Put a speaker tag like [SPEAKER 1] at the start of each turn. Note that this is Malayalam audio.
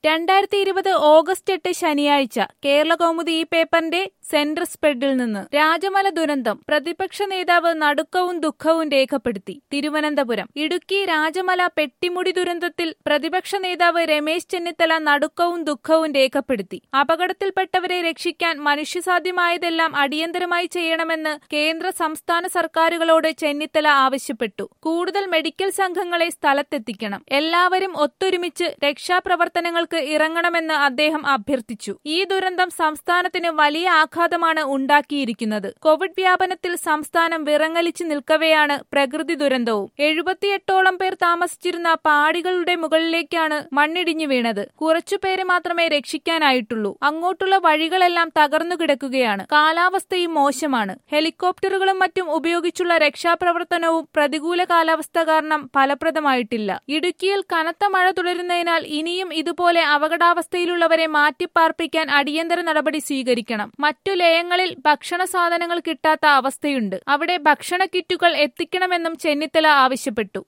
[SPEAKER 1] രണ്ടായിരത്തി ഇരുപത് ഓഗസ്റ്റ് എട്ട് ശനിയാഴ്ച കേരള കൗമുദി ഈ പേപ്പറിന്റെ സെന്റർ സ്പ്രെഡിൽ നിന്ന് രാജമല ദുരന്തം പ്രതിപക്ഷ നേതാവ് നടുക്കവും ദുഃഖവും രേഖപ്പെടുത്തി തിരുവനന്തപുരം ഇടുക്കി രാജമല പെട്ടിമുടി ദുരന്തത്തിൽ പ്രതിപക്ഷ നേതാവ് രമേശ് ചെന്നിത്തല നടുക്കവും ദുഃഖവും രേഖപ്പെടുത്തി അപകടത്തിൽപ്പെട്ടവരെ രക്ഷിക്കാൻ മനുഷ്യസാധ്യമായതെല്ലാം അടിയന്തരമായി ചെയ്യണമെന്ന് കേന്ദ്ര സംസ്ഥാന സർക്കാരുകളോട് ചെന്നിത്തല ആവശ്യപ്പെട്ടു കൂടുതൽ മെഡിക്കൽ സംഘങ്ങളെ സ്ഥലത്തെത്തിക്കണം എല്ലാവരും ഒത്തൊരുമിച്ച് രക്ഷാപ്രവർത്തനങ്ങൾക്ക് ഇറങ്ങണമെന്ന് അദ്ദേഹം അഭ്യർത്ഥിച്ചു ഈ ദുരന്തം സംസ്ഥാനത്തിന് വലിയ ആഘാതമാണ് ഉണ്ടാക്കിയിരിക്കുന്നത് കോവിഡ് വ്യാപനത്തിൽ സംസ്ഥാനം വിറങ്ങലിച്ചു നിൽക്കവെയാണ് പ്രകൃതി ദുരന്തവും എഴുപത്തിയെട്ടോളം പേർ താമസിച്ചിരുന്ന പാടികളുടെ മുകളിലേക്കാണ് മണ്ണിടിഞ്ഞു വീണത് കുറച്ചുപേരെ മാത്രമേ രക്ഷിക്കാനായിട്ടുള്ളൂ അങ്ങോട്ടുള്ള വഴികളെല്ലാം തകർന്നു കിടക്കുകയാണ് കാലാവസ്ഥയും മോശമാണ് ഹെലികോപ്റ്ററുകളും മറ്റും ഉപയോഗിച്ചുള്ള രക്ഷാപ്രവർത്തനവും പ്രതികൂല കാലാവസ്ഥ കാരണം ഫലപ്രദമായിട്ടില്ല ഇടുക്കിയിൽ കനത്ത മഴ തുടരുന്നതിനാൽ ഇനിയും ഇതുപോലെ അപകടാവസ്ഥയിലുള്ളവരെ മാറ്റിപ്പാർപ്പിക്കാൻ അടിയന്തര നടപടി സ്വീകരിക്കണം മറ്റു ലയങ്ങളിൽ ഭക്ഷണ സാധനങ്ങൾ കിട്ടാത്ത അവസ്ഥയുണ്ട് അവിടെ ഭക്ഷണ കിറ്റുകൾ എത്തിക്കണമെന്നും ചെന്നിത്തല ആവശ്യപ്പെട്ടു